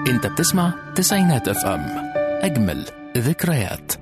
انت بتسمع تسعينات اف ام اجمل ذكريات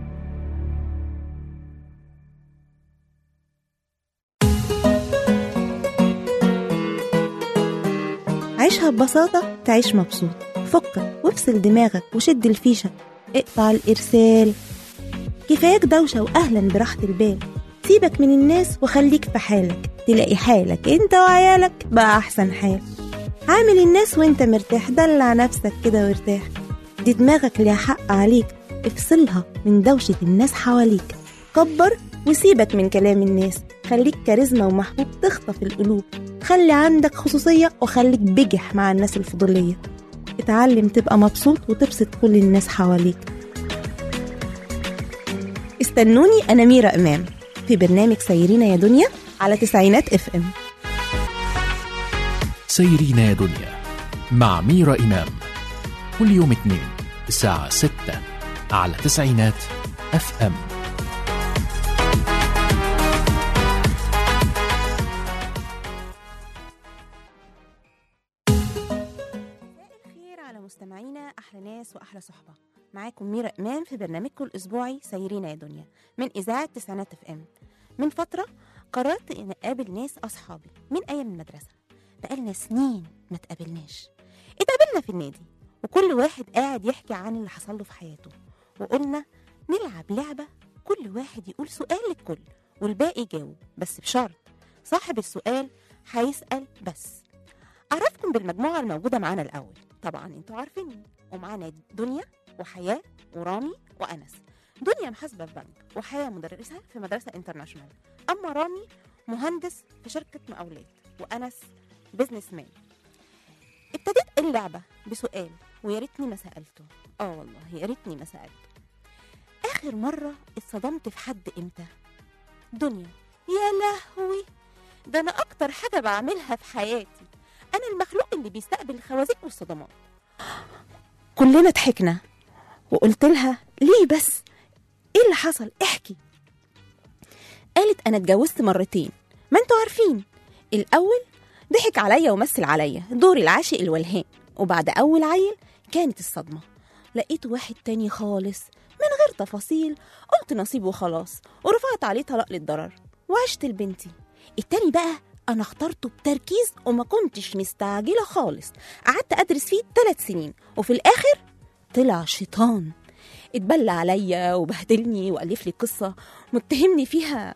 عيشها ببساطة تعيش مبسوط فكك وافصل دماغك وشد الفيشة اقطع الإرسال كفاياك دوشة وأهلا براحة البال سيبك من الناس وخليك في حالك تلاقي حالك انت وعيالك بقى أحسن حال عامل الناس وانت مرتاح دلع نفسك كده وارتاح دي دماغك ليها حق عليك افصلها من دوشة الناس حواليك كبر وسيبك من كلام الناس خليك كاريزما ومحبوب تخطف القلوب خلي عندك خصوصية وخليك بجح مع الناس الفضولية اتعلم تبقى مبسوط وتبسط كل الناس حواليك استنوني أنا ميرا إمام في برنامج سيرينا يا دنيا على تسعينات اف ام سيرينا يا دنيا مع ميرا إمام كل يوم اثنين الساعة ستة على تسعينات اف ام الخير على مستمعينا احلى ناس واحلى صحبه معاكم ميرا امام في برنامجكم الاسبوعي سيرينا يا دنيا من اذاعه تسعينات اف ام من فتره قررت ان اقابل ناس اصحابي من ايام المدرسه بقالنا سنين ما تقابلناش اتقابلنا في النادي وكل واحد قاعد يحكي عن اللي حصل له في حياته وقلنا نلعب لعبه كل واحد يقول سؤال للكل والباقي يجاوب بس بشرط صاحب السؤال هيسال بس أعرفكم بالمجموعة الموجودة معانا الأول طبعا انتوا عارفيني ومعانا دنيا وحياة ورامي وأنس دنيا محاسبة في بنك وحياة مدرسة في مدرسة انترناشونال أما رامي مهندس في شركة مقاولات وأنس بزنس مان ابتديت اللعبة بسؤال ويا ريتني ما سألته اه والله يا ريتني ما سألته آخر مرة اتصدمت في حد امتى دنيا يا لهوي ده أنا أكتر حاجة بعملها في حياتي أنا المخلوق اللي بيستقبل الخوازيق والصدمات كلنا ضحكنا وقلت لها ليه بس ايه اللي حصل احكي قالت انا اتجوزت مرتين ما انتوا عارفين الاول ضحك عليا ومثل عليا دور العاشق الولهان وبعد اول عيل كانت الصدمه لقيت واحد تاني خالص من غير تفاصيل قلت نصيب وخلاص ورفعت عليه طلاق للضرر وعشت لبنتي التاني بقى انا اخترته بتركيز وما كنتش مستعجله خالص قعدت ادرس فيه ثلاث سنين وفي الاخر طلع شيطان اتبلى عليا وبهدلني والف لي قصه متهمني فيها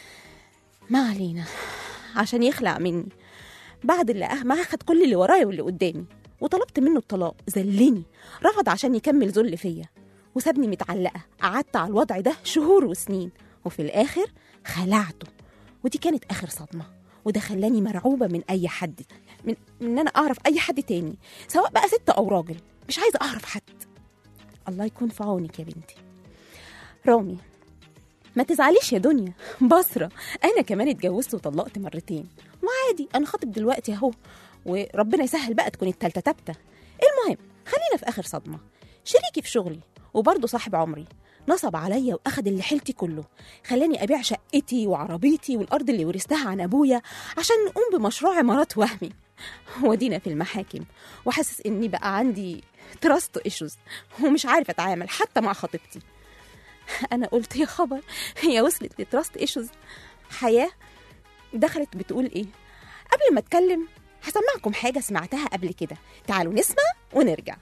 ما علينا عشان يخلع مني بعد اللي أه- ما اخد كل اللي ورايا واللي قدامي وطلبت منه الطلاق ذلني رفض عشان يكمل ذل فيا وسابني متعلقه قعدت على الوضع ده شهور وسنين وفي الاخر خلعته ودي كانت اخر صدمه وده خلاني مرعوبه من اي حد من من ان انا اعرف اي حد تاني سواء بقى ست او راجل مش عايزه اعرف حد الله يكون في عونك يا بنتي رامي ما تزعليش يا دنيا بصرة أنا كمان اتجوزت وطلقت مرتين وعادي أنا خاطب دلوقتي أهو وربنا يسهل بقى تكون التالتة تابتة المهم خلينا في آخر صدمة شريكي في شغلي وبرضه صاحب عمري نصب عليا واخد اللي حيلتي كله خلاني ابيع شقتي وعربيتي والارض اللي ورثتها عن ابويا عشان نقوم بمشروع عمارات وهمي ودينا في المحاكم وحاسس اني بقى عندي تراست ايشوز ومش عارفه اتعامل حتى مع خطيبتي انا قلت يا خبر هي وصلت لتراست ايشوز حياه دخلت بتقول ايه قبل ما اتكلم هسمعكم حاجه سمعتها قبل كده تعالوا نسمع ونرجع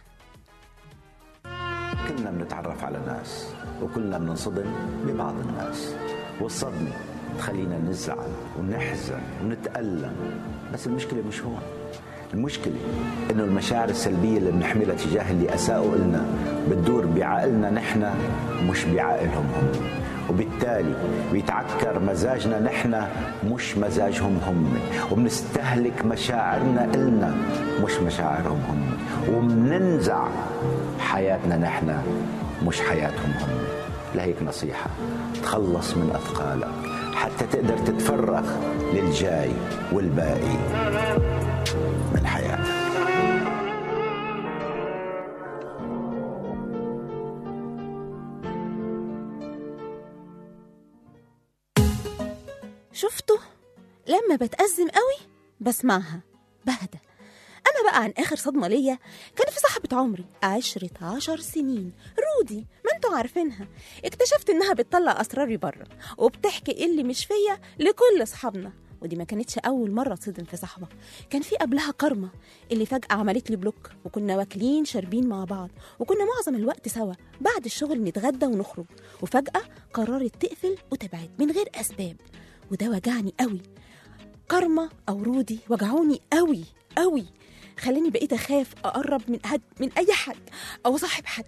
كلنا بنتعرف على ناس وكلنا بننصدم ببعض الناس والصدمة تخلينا نزعل ونحزن ونتألم بس المشكلة مش هون المشكلة انه المشاعر السلبية اللي بنحملها تجاه اللي اساءوا لنا بتدور بعقلنا نحن مش بعقلهم هم وبالتالي بيتعكر مزاجنا نحن مش مزاجهم هم وبنستهلك مشاعرنا إلنا مش مشاعرهم هم وبننزع حياتنا نحن مش حياتهم هم لهيك نصيحة تخلص من أثقالك حتى تقدر تتفرغ للجاي والباقي من حياتك شفتوا لما بتأزم قوي بسمعها بهدى اما بقى عن اخر صدمه ليا كان في صاحبه عمري عشرة عشر سنين رودي ما انتوا عارفينها اكتشفت انها بتطلع اسراري بره وبتحكي إيه اللي مش فيا لكل اصحابنا ودي ما كانتش اول مره تصدم في صاحبه كان في قبلها كارما اللي فجاه عملت لي بلوك وكنا واكلين شاربين مع بعض وكنا معظم الوقت سوا بعد الشغل نتغدى ونخرج وفجاه قررت تقفل وتبعد من غير اسباب وده وجعني قوي كارما او رودي وجعوني قوي قوي خلاني بقيت اخاف اقرب من حد من اي حد او صاحب حد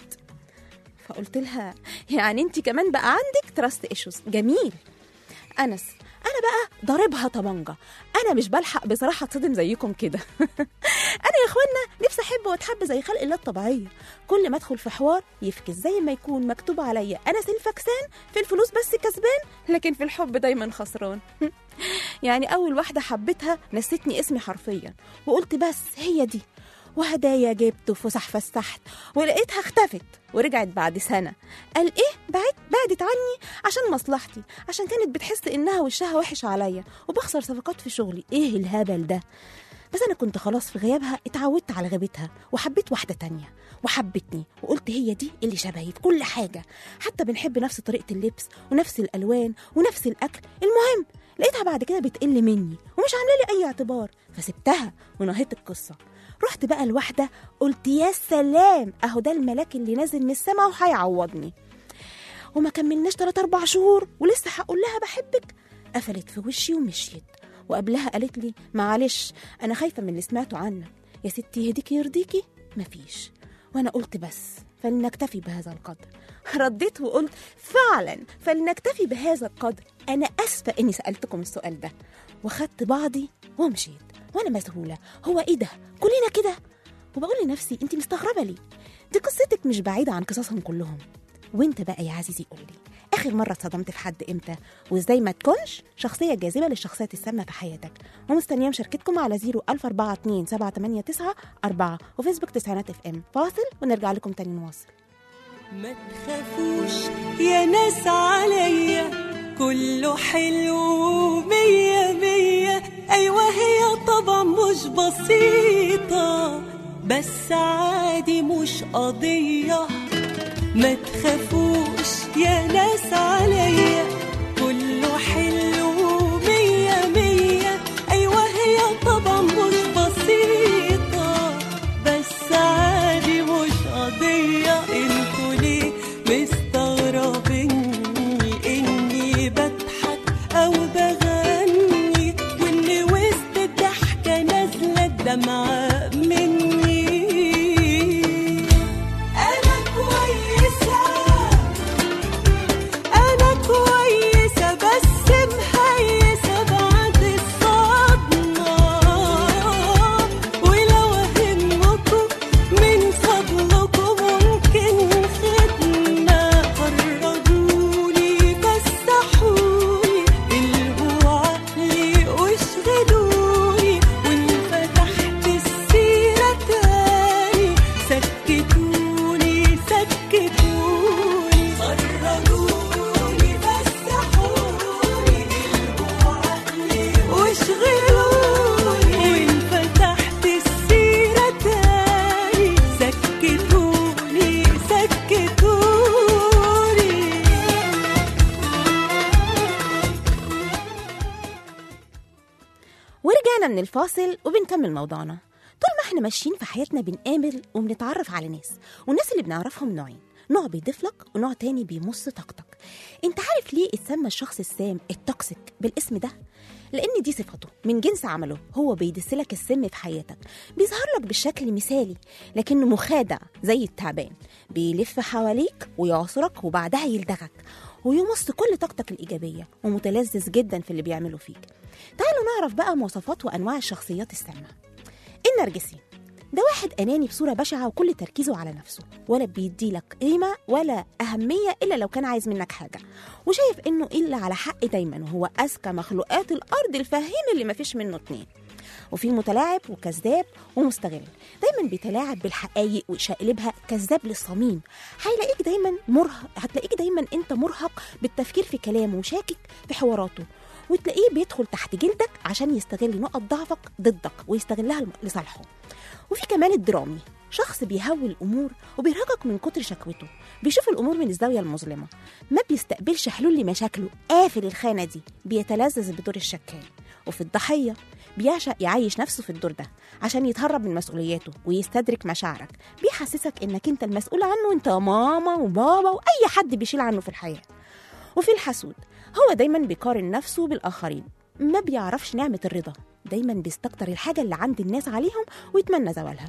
فقلت لها يعني انت كمان بقى عندك تراست ايشوز جميل انس انا بقى ضاربها طبنجه انا مش بلحق بصراحه اتصدم زيكم كده انا يا اخوانا نفسي احب واتحب زي خلق الله الطبيعيه كل ما ادخل في حوار يفكس زي ما يكون مكتوب عليا انا سلفكسان في الفلوس بس كسبان لكن في الحب دايما خسران يعني اول واحده حبيتها نسيتني اسمي حرفيا وقلت بس هي دي وهدايا جبت وفسح فسحت ولقيتها اختفت ورجعت بعد سنة قال ايه بعد بعدت عني عشان مصلحتي عشان كانت بتحس انها وشها وحش عليا وبخسر صفقات في شغلي ايه الهبل ده بس انا كنت خلاص في غيابها اتعودت على غيبتها وحبيت واحدة تانية وحبتني وقلت هي دي اللي شبهي في كل حاجة حتى بنحب نفس طريقة اللبس ونفس الألوان ونفس الأكل المهم لقيتها بعد كده بتقل مني ومش عامله لي اي اعتبار فسبتها ونهيت القصه رحت بقى لواحده قلت يا سلام اهو ده الملاك اللي نازل من السما وهيعوضني وما كملناش 3 4 شهور ولسه هقول لها بحبك قفلت في وشي ومشيت وقبلها قالت لي معلش انا خايفه من اللي سمعته عنك يا ستي يهديكي يرضيكي مفيش وانا قلت بس فلنكتفي بهذا القدر رديت وقلت فعلا فلنكتفي بهذا القدر انا اسفه اني سالتكم السؤال ده وخدت بعضي ومشيت وانا مذهوله هو ايه ده كلنا كده وبقول لنفسي انت مستغربه ليه دي قصتك مش بعيده عن قصصهم كلهم وانت بقى يا عزيزي قول لي اخر مره اتصدمت في حد امتى وازاي ما تكونش شخصيه جاذبه للشخصيات السامه في حياتك ومستنيه مشاركتكم على 0142789 4 وفيسبوك تسعينات اف ام فاصل ونرجع لكم تاني نواصل ما تخافوش يا ناس عليا كله حلو مية مية أيوة هي طبعا مش بسيطة بس عادي مش قضية ما تخافوش يا ناس عليا كله حلو مية مية أيوة هي طبعا مش بسيطة بس عادي مش قضية انتوا ليه مستغربيني اني بضحك او بغني واني وسط الضحكة نازلة الدمعة مني انا كويسة أنا كويسة بس مهيسة بعد الصدمة ولو أهمكم من فضلكم ممكن خدمة فرجوني فسحوني الهوا عقلي واشغلوني وإن فتحت السيرة تاني سكتوني سكتوني خرجوني فسحوني الهوا عقلي واشغلوني وإن فتحت السيرة تاني سكتوني سكتوني ورجعنا من الفاصل وبنكمل موضوعنا طول ما احنا ماشيين في حياتنا بنقابل وبنتعرف على ناس والناس اللي بنعرفهم نوعين نوع بيضيف لك ونوع تاني بيمص طاقتك انت عارف ليه اتسمى الشخص السام التوكسيك بالاسم ده لان دي صفته من جنس عمله هو بيدسلك السم في حياتك بيظهر لك بالشكل مثالي لكنه مخادع زي التعبان بيلف حواليك ويعصرك وبعدها يلدغك ويمص كل طاقتك الإيجابية ومتلذذ جدا في اللي بيعمله فيك تعالوا نعرف بقى مواصفات وأنواع الشخصيات السامة النرجسي ده واحد أناني بصورة بشعة وكل تركيزه على نفسه ولا بيديلك قيمة ولا أهمية إلا لو كان عايز منك حاجة وشايف إنه إلا على حق دايما وهو أذكى مخلوقات الأرض الفهيم اللي مفيش منه اتنين وفي متلاعب وكذاب ومستغل دايما بيتلاعب بالحقائق ويشقلبها كذاب للصميم هيلاقيك دايما مرهق هتلاقيك دايما انت مرهق بالتفكير في كلامه وشاكك في حواراته وتلاقيه بيدخل تحت جلدك عشان يستغل نقط ضعفك ضدك ويستغلها لم- لصالحه وفي كمان الدرامي شخص بيهول الامور وبيرهقك من كتر شكوته بيشوف الامور من الزاويه المظلمه ما بيستقبلش حلول لمشاكله قافل الخانه دي بيتلذذ بدور الشكاي وفي الضحيه بيعشق يعيش نفسه في الدور ده عشان يتهرب من مسؤولياته ويستدرك مشاعرك بيحسسك انك انت المسؤول عنه انت ماما وبابا واي حد بيشيل عنه في الحياه وفي الحسود هو دايما بيقارن نفسه بالاخرين ما بيعرفش نعمه الرضا دايما بيستكتر الحاجه اللي عند الناس عليهم ويتمنى زوالها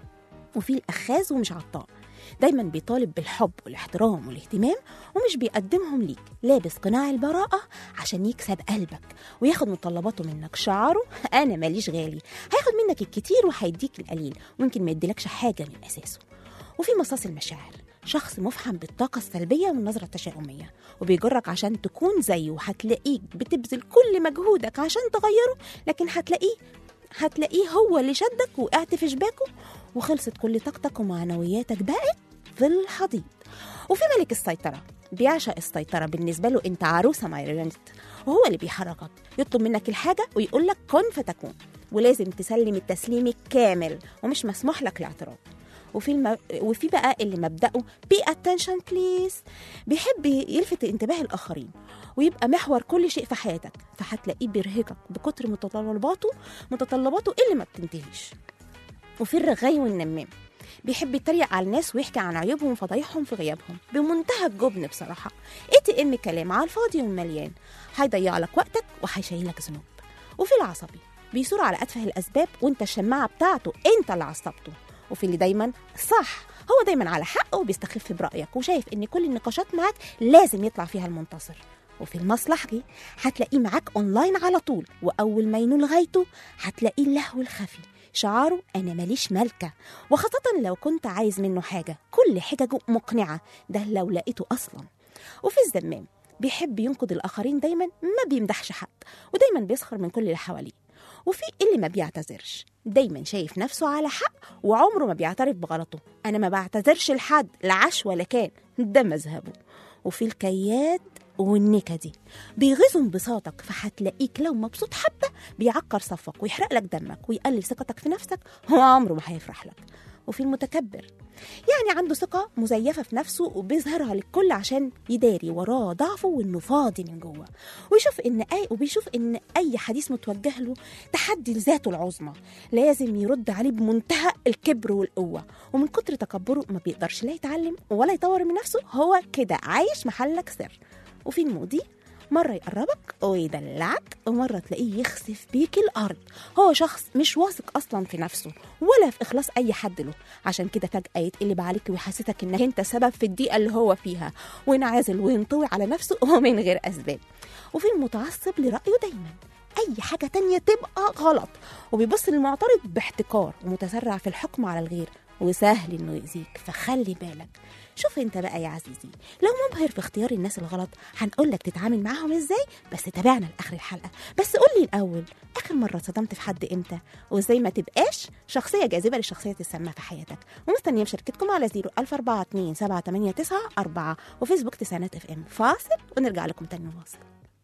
وفي الأخاذ ومش عطاء دايما بيطالب بالحب والاحترام والاهتمام ومش بيقدمهم ليك لابس قناع البراءة عشان يكسب قلبك وياخد متطلباته منك شعاره أنا ماليش غالي هياخد منك الكتير وهيديك القليل ويمكن ما يديلكش حاجة من أساسه وفي مصاص المشاعر شخص مفحم بالطاقة السلبية والنظرة التشاؤمية وبيجرك عشان تكون زيه هتلاقيك بتبذل كل مجهودك عشان تغيره لكن هتلاقيه هتلاقيه هو اللي شدك وقعت في شباكه وخلصت كل طاقتك ومعنوياتك بقت في الحضيض وفي ملك السيطرة بيعشق السيطرة بالنسبة له انت عروسة مايريونت وهو اللي بيحركك يطلب منك الحاجة ويقول لك كن فتكون ولازم تسلم التسليم الكامل ومش مسموح لك الاعتراض وفي الم... وفي بقى اللي مبدأه بي اتنشن بليز بيحب يلفت انتباه الآخرين ويبقى محور كل شيء في حياتك فهتلاقيه بيرهقك بكتر متطلباته متطلباته اللي ما بتنتهيش وفي الرغاي والنمام بيحب يتريق على الناس ويحكي عن عيوبهم وفضايحهم في غيابهم بمنتهى الجبن بصراحة اي تي ام كلام على الفاضي والمليان هيضيع لك وقتك وهيشيلك ذنوب وفي العصبي بيثور على أتفه الأسباب وانت الشماعة بتاعته انت اللي عصبته وفي اللي دايما صح هو دايما على حق وبيستخف برأيك وشايف ان كل النقاشات معاك لازم يطلع فيها المنتصر وفي المصلحجي هتلاقيه معاك اونلاين على طول واول ما ينول غايته هتلاقيه اللهو الخفي شعاره انا ماليش مالكه وخاصه لو كنت عايز منه حاجه كل حججه مقنعه ده لو لقيته اصلا وفي الذمام بيحب ينقد الاخرين دايما ما بيمدحش حد ودايما بيسخر من كل اللي حواليه وفي اللي ما بيعتذرش دايما شايف نفسه على حق وعمره ما بيعترف بغلطه انا ما بعتذرش لحد لا عاش ولا كان ده مذهبه وفي الكياد والنكدي بيغيظوا انبساطك فهتلاقيك لو مبسوط حبه بيعكر صفك ويحرق لك دمك ويقلل ثقتك في نفسك هو عمره ما هيفرح لك وفي المتكبر يعني عنده ثقة مزيفة في نفسه وبيظهرها للكل عشان يداري وراه ضعفه وانه فاضي من جوه ويشوف ان اي وبيشوف ان اي حديث متوجه له تحدي لذاته العظمى لازم يرد عليه بمنتهى الكبر والقوة ومن كتر تكبره ما بيقدرش لا يتعلم ولا يطور من نفسه هو كده عايش محلك سر وفي المودي مرة يقربك ويدلعك ومرة تلاقيه يخسف بيك الأرض هو شخص مش واثق أصلا في نفسه ولا في إخلاص أي حد له عشان كده فجأة يتقلب عليك ويحسسك إنك أنت سبب في الضيقة اللي هو فيها وينعزل وينطوي على نفسه ومن غير أسباب وفي المتعصب لرأيه دايما أي حاجة تانية تبقى غلط وبيبص للمعترض باحتكار ومتسرع في الحكم على الغير وسهل إنه يأذيك فخلي بالك شوف انت بقى يا عزيزي لو مبهر في اختيار الناس الغلط هنقول لك تتعامل معاهم ازاي بس تابعنا لاخر الحلقه بس قول لي الاول اخر مره صدمت في حد امتى وازاي ما تبقاش شخصيه جاذبه للشخصيه السامه في حياتك ومستنيه مشاركتكم على 014278994 وفيسبوك تسعينات اف ام فاصل ونرجع لكم تاني نواصل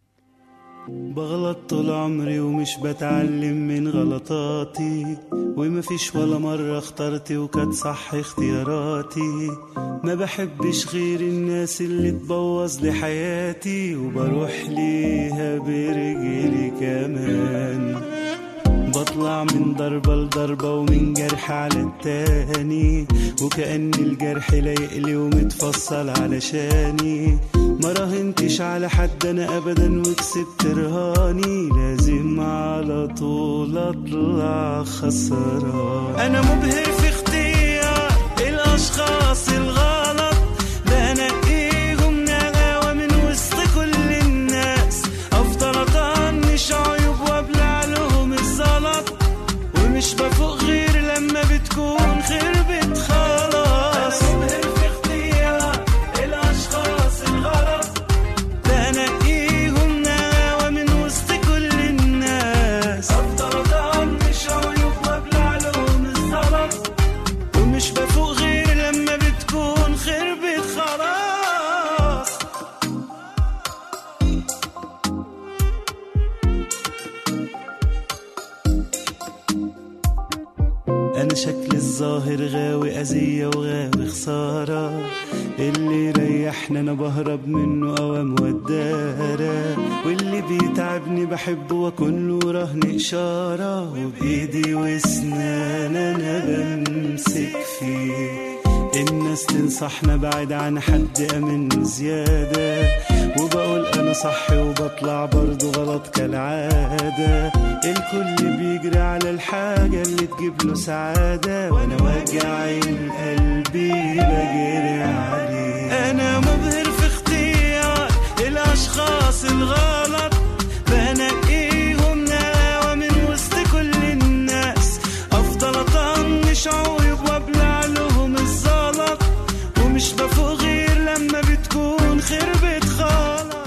بغلط طول عمري ومش بتعلم من غلطاتي ومفيش ولا مرة اخترت وكانت صح اختياراتي ما بحبش غير الناس اللي تبوظ لي حياتي وبروح ليها برجلي كمان بطلع من ضربة لضربة ومن جرح على التاني وكأن الجرح لايق لي ومتفصل علشاني ما راهنتش على حد انا ابدا وكسبت رهاني لازم على طول اطلع خسران انا مبهر في اختيار الاشخاص الغلط بنقيهم نغاوة من وسط كل الناس افضل اطنش عيوب وابلع لهم الزلط ومش بفوق غير لما بتكون خربت خلاص مبهر في اختيار الاشخاص الغلط بنقيهم نغاوة من وسط كل الناس افضل اطنش عيوب وابلع لهم الزلط ومش بفوق غير لما بتكون خربت خلاص انا شكل الظاهر غاوي اذية وغاوي خسارة اللي يريحنا انا بهرب منه اوام ودارة واللي بيتعبني بحبه واكون له رهن اشارة وبايدي واسنان انا بمسك فيه الناس تنصحنا بعد عن حد امن زيادة وبقول انا صح وبطلع برضه غلط كالعادة الكل بيجري على الحاجة اللي تجيب له سعادة وانا واجعين قلبي بجري عليه انا مبهر في اختيار الاشخاص الغلط بنقيهم نقاوة من وسط كل الناس افضل اطنش عيوب وابلع لهم الزلط ومش بفوق غير لما بتكون خربت خالص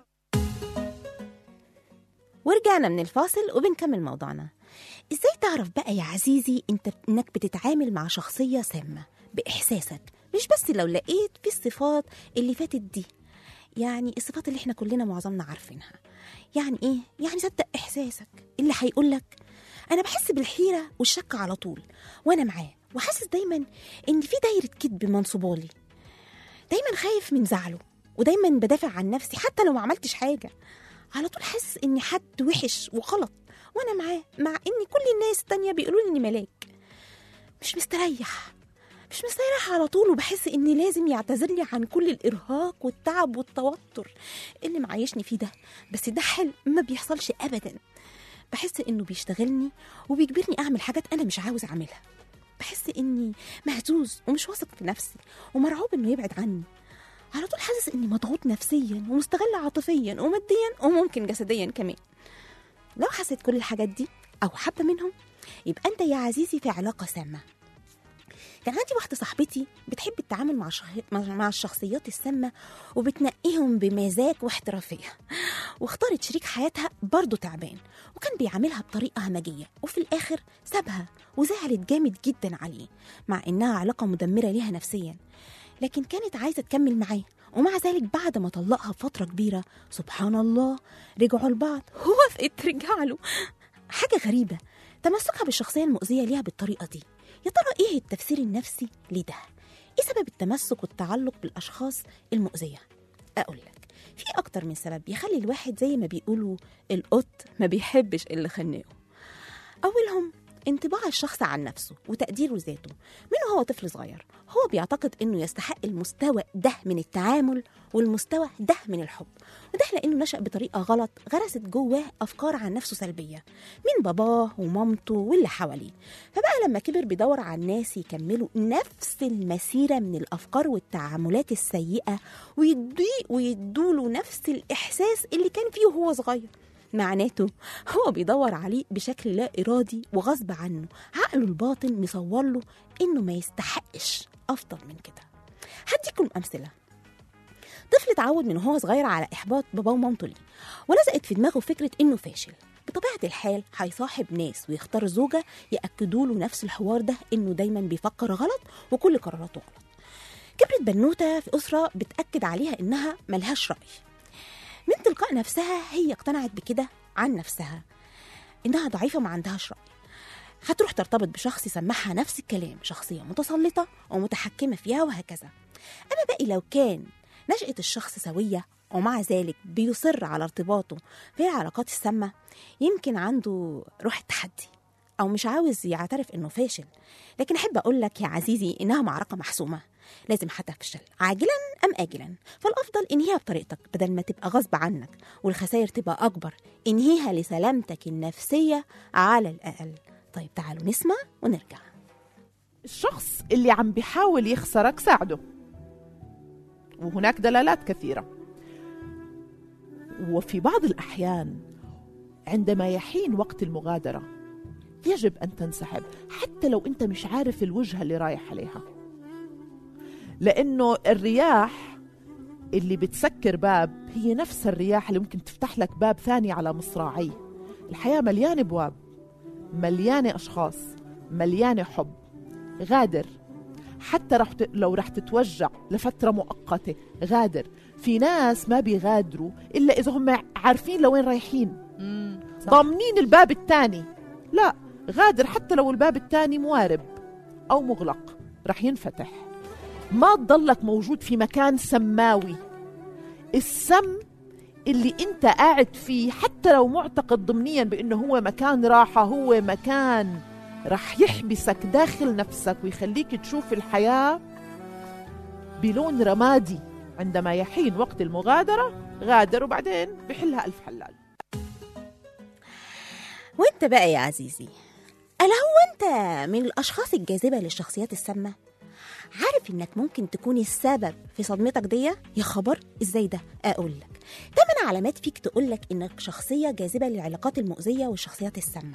ورجعنا من الفاصل وبنكمل موضوعنا ازاي تعرف بقى يا عزيزي انت انك بتتعامل مع شخصية سامة بإحساسك مش بس لو لقيت في الصفات اللي فاتت دي يعني الصفات اللي احنا كلنا معظمنا عارفينها يعني ايه يعني صدق احساسك اللي هيقولك انا بحس بالحيرة والشك على طول وانا معاه وحاسس دايما ان في دايرة كذب منصوبالي دايما خايف من زعله ودايما بدافع عن نفسي حتى لو ما عملتش حاجة على طول حاسس اني حد وحش وغلط وانا معاه مع ان كل الناس التانية بيقولوا لي اني ملاك مش مستريح مش مستريح على طول وبحس اني لازم يعتذر لي عن كل الارهاق والتعب والتوتر اللي معيشني فيه ده بس ده حلم ما بيحصلش ابدا بحس انه بيشتغلني وبيجبرني اعمل حاجات انا مش عاوز اعملها بحس اني مهزوز ومش واثق في نفسي ومرعوب انه يبعد عني على طول حاسس اني مضغوط نفسيا ومستغل عاطفيا وماديا وممكن جسديا كمان لو حسيت كل الحاجات دي او حبه منهم يبقى انت يا عزيزي في علاقه سامه كان عندي واحده صاحبتي بتحب التعامل مع شخ... مع مع الشخصيات السامه وبتنقيهم بمزاج واحترافيه واختارت شريك حياتها برضه تعبان وكان بيعاملها بطريقه همجيه وفي الاخر سابها وزعلت جامد جدا عليه مع انها علاقه مدمره ليها نفسيا لكن كانت عايزه تكمل معاه ومع ذلك بعد ما طلقها بفتره كبيره سبحان الله رجعوا لبعض وافقت ترجع له حاجه غريبه تمسكها بالشخصيه المؤذيه ليها بالطريقه دي يا ترى ايه التفسير النفسي لده ايه سبب التمسك والتعلق بالاشخاص المؤذيه اقول لك في اكتر من سبب يخلي الواحد زي ما بيقولوا القط ما بيحبش اللي خنقه اولهم انطباع الشخص عن نفسه وتقديره لذاته من هو طفل صغير هو بيعتقد انه يستحق المستوى ده من التعامل والمستوى ده من الحب وده لانه نشأ بطريقه غلط غرست جواه افكار عن نفسه سلبيه من باباه ومامته واللي حواليه فبقى لما كبر بيدور على الناس يكملوا نفس المسيره من الافكار والتعاملات السيئه ويدي ويدوله نفس الاحساس اللي كان فيه وهو صغير معناته هو بيدور عليه بشكل لا إرادي وغصب عنه عقله الباطن مصور له إنه ما يستحقش أفضل من كده هديكم أمثلة طفل اتعود من وهو صغير على إحباط باباه ومامته ليه ولزقت في دماغه فكرة إنه فاشل بطبيعة الحال هيصاحب ناس ويختار زوجة يأكدوا له نفس الحوار ده إنه دايما بيفكر غلط وكل قراراته غلط كبرت بنوتة في أسرة بتأكد عليها إنها ملهاش رأي من تلقاء نفسها هي اقتنعت بكده عن نفسها انها ضعيفه ما عندهاش راي هتروح ترتبط بشخص يسمعها نفس الكلام شخصيه متسلطه ومتحكمه فيها وهكذا اما باقي لو كان نشأة الشخص سوية ومع ذلك بيصر على ارتباطه في العلاقات السامة يمكن عنده روح التحدي أو مش عاوز يعترف إنه فاشل لكن أحب أقول لك يا عزيزي إنها معركة محسومة لازم هتفشل عاجلا أم آجلا فالأفضل انهيها بطريقتك بدل ما تبقى غصب عنك والخسائر تبقى أكبر انهيها لسلامتك النفسية على الأقل طيب تعالوا نسمع ونرجع الشخص اللي عم بيحاول يخسرك ساعده وهناك دلالات كثيرة وفي بعض الأحيان عندما يحين وقت المغادرة يجب أن تنسحب حتى لو أنت مش عارف الوجهة اللي رايح عليها لأنه الرياح اللي بتسكر باب هي نفس الرياح اللي ممكن تفتح لك باب ثاني على مصراعيه الحياة مليانة بواب مليانة أشخاص مليانة حب غادر حتى رح ت... لو رح تتوجع لفترة مؤقتة غادر في ناس ما بيغادروا إلا إذا هم عارفين لوين رايحين ضامنين الباب الثاني لا غادر حتى لو الباب التاني موارب أو مغلق رح ينفتح ما تضلك موجود في مكان سماوي السم اللي انت قاعد فيه حتى لو معتقد ضمنيا بانه هو مكان راحة هو مكان رح يحبسك داخل نفسك ويخليك تشوف الحياة بلون رمادي عندما يحين وقت المغادرة غادر وبعدين بحلها ألف حلال وانت بقى يا عزيزي ألا هو انت من الأشخاص الجاذبة للشخصيات السامة؟ عارف انك ممكن تكون السبب في صدمتك دي يا خبر ازاي ده اقول لك تمن علامات فيك تقول لك انك شخصيه جاذبه للعلاقات المؤذيه والشخصيات السامه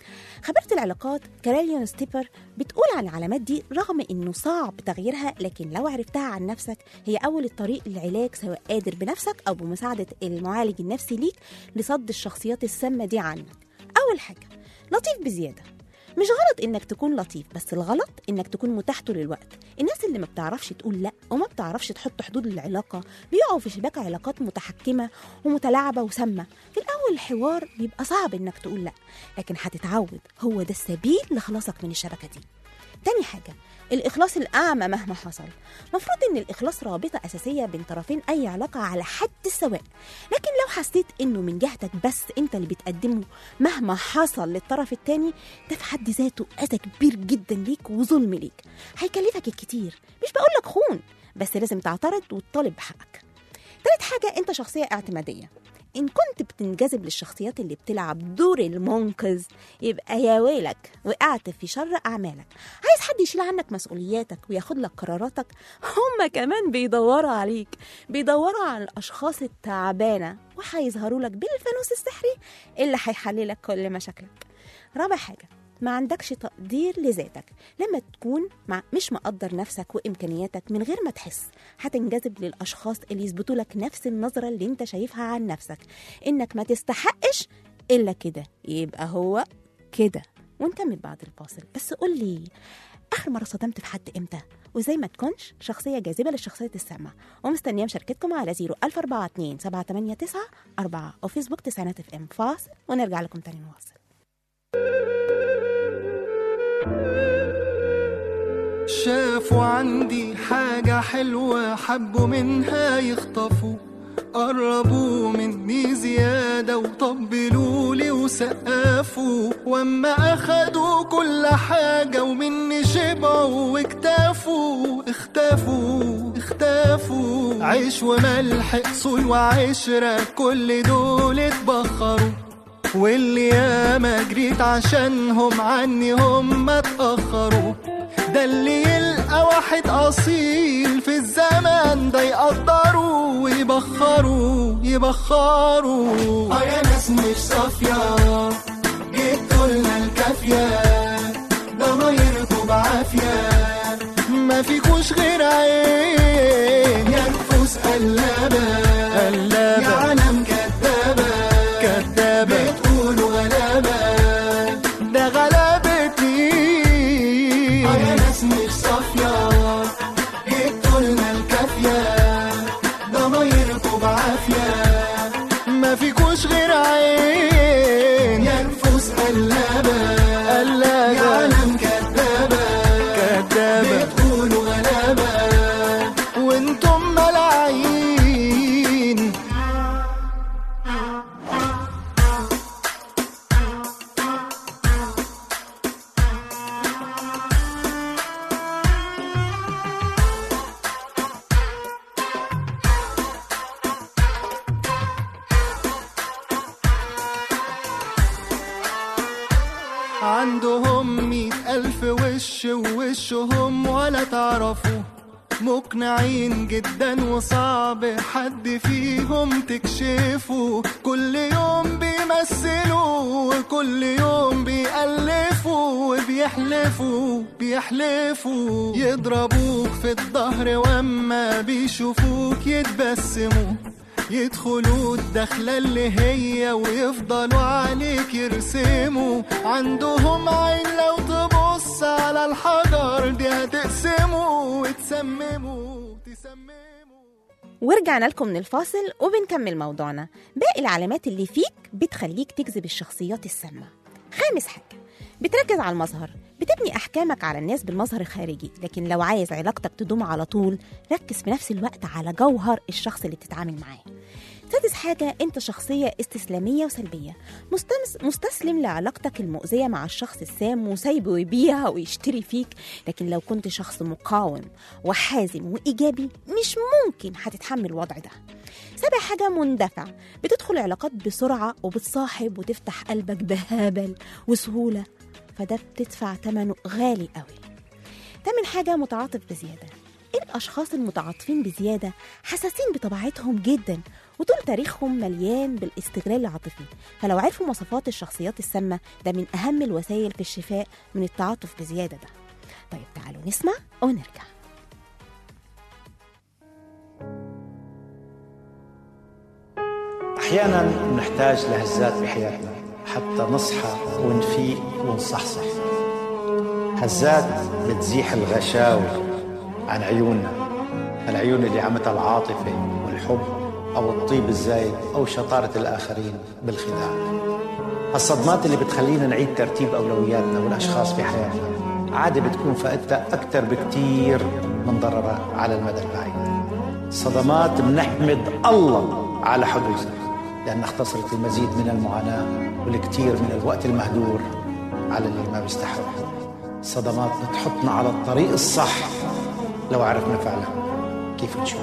خبيرة العلاقات كارولين ستيبر بتقول عن العلامات دي رغم انه صعب تغييرها لكن لو عرفتها عن نفسك هي اول الطريق للعلاج سواء قادر بنفسك او بمساعدة المعالج النفسي ليك لصد الشخصيات السامة دي عنك اول حاجة لطيف بزيادة مش غلط انك تكون لطيف بس الغلط انك تكون متاح طول الوقت الناس اللي ما بتعرفش تقول لا وما بتعرفش تحط حدود للعلاقه بيقعوا في شباك علاقات متحكمه ومتلاعبه وسامه في الاول الحوار بيبقى صعب انك تقول لا لكن هتتعود هو ده السبيل لخلاصك من الشبكه دي تاني حاجة الإخلاص الأعمى مهما حصل مفروض إن الإخلاص رابطة أساسية بين طرفين أي علاقة على حد السواء لكن لو حسيت إنه من جهتك بس أنت اللي بتقدمه مهما حصل للطرف التاني ده في حد ذاته أذى كبير جدا ليك وظلم ليك هيكلفك الكتير مش بقولك خون بس لازم تعترض وتطالب بحقك تالت حاجة أنت شخصية اعتمادية إن كنت بتنجذب للشخصيات اللي بتلعب دور المنقذ يبقى يا ويلك وقعت في شر أعمالك عايز حد يشيل عنك مسؤولياتك وياخد لك قراراتك هم كمان بيدوروا عليك بيدوروا على الأشخاص التعبانة وهيظهروا لك بالفانوس السحري اللي هيحللك كل مشاكلك رابع حاجة ما عندكش تقدير لذاتك لما تكون مع مش مقدر نفسك وامكانياتك من غير ما تحس هتنجذب للاشخاص اللي يثبتوا لك نفس النظره اللي انت شايفها عن نفسك انك ما تستحقش الا كده يبقى هو كده ونكمل بعد الفاصل بس قول لي اخر مره صدمت في حد امتى وازاي ما تكونش شخصيه جاذبه للشخصيات السامه ومستنيه مشاركتكم على 01042 789 4 او فيسبوك تسعينات اف ام فاصل ونرجع لكم تاني نواصل شافوا عندي حاجة حلوة حبوا منها يخطفوا قربوا مني زيادة وطبلوا لي وسقفوا واما اخدوا كل حاجة ومني شبعوا واكتفوا اختفوا اختفوا عيش وملح اصول وعشرة كل دول اتبخروا واللي ياما جريت عشانهم عني هم اتأخروا ده اللي يلقى واحد أصيل في الزمن ده يقدروا ويبخروا يبخروا اه يا ناس مش صافية جبتوا لنا الكافية ضمايركوا بعافية ما فيكوش غير عين يا نفوس قلابة قلابة يا عالم كدابة كدابة بتقولوا غلابة ده غلابة مين اه يا ناس مش صافية جبتوا لنا الكافية ضمايركوا بعافية ما فيكوش غير عين يا نفوس قلابة قلابة يا عالم كدابة كدابة بتقولوا غلابة وانتم ملاعين عندهم مئة ألف وش ووشهم ولا تعرفوا مقنعين جدا وصعب حد فيهم تكشفوا كل يوم بيمثلوا وكل يوم بيألفوا وبيحلفوا بيحلفوا يضربوك في الظهر واما بيشوفوك يتبسموا يدخلوا الدخلة اللي هي ويفضلوا عليك يرسموا عندهم عين لو تبص على الحجر دي هتقسموا وتسمموا تسمموا ورجعنا لكم من الفاصل وبنكمل موضوعنا باقي العلامات اللي فيك بتخليك تجذب الشخصيات السامة خامس حاجة بتركز على المظهر بتبني أحكامك على الناس بالمظهر الخارجي لكن لو عايز علاقتك تدوم على طول ركز في نفس الوقت على جوهر الشخص اللي بتتعامل معاه سادس حاجة أنت شخصية استسلامية وسلبية مستمس مستسلم لعلاقتك المؤذية مع الشخص السام وسايبه يبيع ويشتري فيك لكن لو كنت شخص مقاوم وحازم وإيجابي مش ممكن هتتحمل الوضع ده سابع حاجة مندفع بتدخل علاقات بسرعة وبتصاحب وتفتح قلبك بهبل وسهولة فده بتدفع ثمنه غالي قوي تامن حاجة متعاطف بزيادة الأشخاص المتعاطفين بزيادة حساسين بطبيعتهم جدا وطول تاريخهم مليان بالاستغلال العاطفي فلو عرفوا مواصفات الشخصيات السامة ده من أهم الوسائل في الشفاء من التعاطف بزيادة ده طيب تعالوا نسمع ونرجع أحيانا نحتاج لهزات بحياتنا حتى نصحى ونفيق ونصحصح هزات بتزيح الغشاوة عن عيوننا العيون اللي عمتها العاطفة والحب أو الطيب الزايد أو شطارة الآخرين بالخداع الصدمات اللي بتخلينا نعيد ترتيب أولوياتنا والأشخاص في حياتنا عادة بتكون فائدتها أكثر بكتير من ضررها على المدى البعيد صدمات بنحمد الله على حدوثها لأنها اختصرت المزيد من المعاناة والكثير من الوقت المهدور على اللي ما بيستحق صدمات بتحطنا على الطريق الصح لو عرفنا فعلا كيف نشوف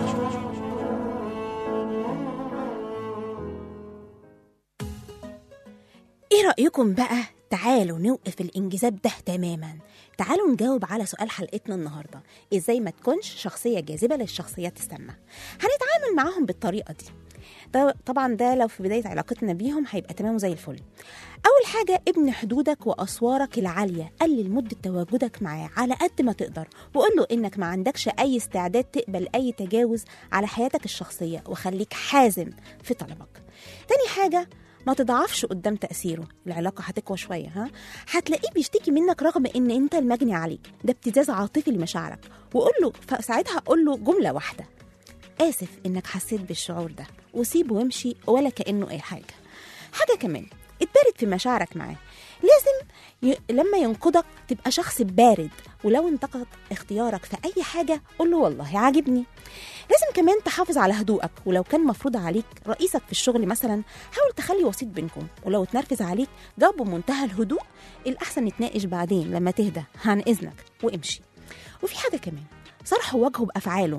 ايه رأيكم بقى تعالوا نوقف الانجذاب ده تماما تعالوا نجاوب على سؤال حلقتنا النهارده ازاي ما تكونش شخصيه جاذبه للشخصيات السامه هنتعامل معاهم بالطريقه دي ده طبعا ده لو في بدايه علاقتنا بيهم هيبقى تمام زي الفل اول حاجه ابني حدودك واسوارك العاليه قلل مده تواجدك معاه على قد ما تقدر وقول له انك ما عندكش اي استعداد تقبل اي تجاوز على حياتك الشخصيه وخليك حازم في طلبك تاني حاجه ما تضعفش قدام تأثيره العلاقة هتقوى شوية ها هتلاقيه بيشتكي منك رغم ان انت المجني عليك ده ابتزاز عاطفي لمشاعرك وقول له فساعتها قول له جملة واحدة آسف إنك حسيت بالشعور ده وسيبه وامشي ولا كأنه أي حاجة حاجة كمان اتبارد في مشاعرك معاه لازم ي... لما ينقدك تبقى شخص بارد ولو انتقد اختيارك في أي حاجة قول له والله عاجبني لازم كمان تحافظ على هدوءك ولو كان مفروض عليك رئيسك في الشغل مثلا حاول تخلي وسيط بينكم ولو اتنرفز عليك جاوب بمنتهى الهدوء الأحسن نتناقش بعدين لما تهدى عن إذنك وامشي وفي حاجة كمان صرح وجهه بأفعاله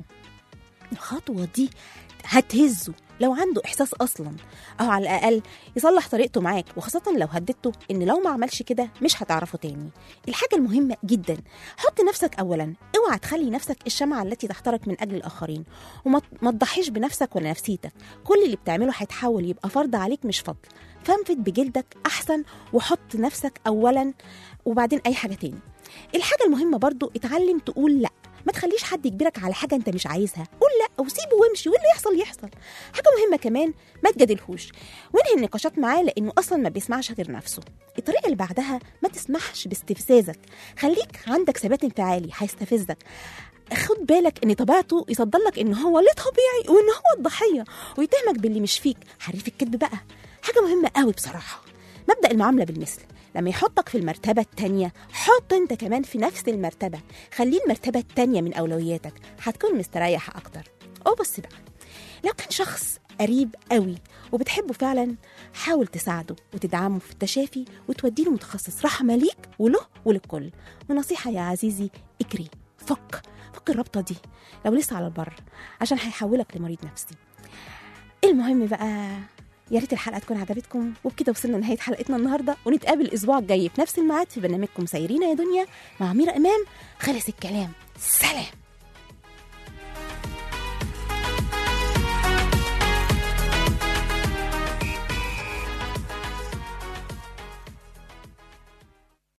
الخطوة دي هتهزه لو عنده إحساس أصلا أو على الأقل يصلح طريقته معاك وخاصة لو هددته إن لو ما عملش كده مش هتعرفه تاني الحاجة المهمة جدا حط نفسك أولا اوعى تخلي نفسك الشمعة التي تحترق من أجل الآخرين وما ما تضحيش بنفسك ولا نفسيتك كل اللي بتعمله هيتحول يبقى فرض عليك مش فضل فانفد بجلدك أحسن وحط نفسك أولا وبعدين أي حاجة تاني الحاجة المهمة برضو اتعلم تقول لأ ما تخليش حد يجبرك على حاجه انت مش عايزها قول لا وسيبه وامشي واللي يحصل يحصل حاجه مهمه كمان ما تجادلهوش وانهي النقاشات معاه لانه اصلا ما بيسمعش غير نفسه الطريقه اللي بعدها ما تسمحش باستفزازك خليك عندك ثبات انفعالي هيستفزك خد بالك ان طبيعته يصدر لك ان هو لا طبيعي وان هو الضحيه ويتهمك باللي مش فيك حريف الكذب بقى حاجه مهمه قوي بصراحه مبدا المعامله بالمثل لما يحطك في المرتبة التانية حط انت كمان في نفس المرتبة خليه المرتبة التانية من أولوياتك هتكون مستريح أكتر أو بس بقى لو كان شخص قريب قوي وبتحبه فعلا حاول تساعده وتدعمه في التشافي وتوديله متخصص رحمة ليك وله وللكل ونصيحة يا عزيزي اجري فك فك الرابطة دي لو لسه على البر عشان هيحولك لمريض نفسي المهم بقى يا ريت الحلقه تكون عجبتكم وبكده وصلنا لنهايه حلقتنا النهارده ونتقابل الاسبوع الجاي في نفس الميعاد في برنامجكم سايرين يا دنيا مع ميرا امام خلص الكلام سلام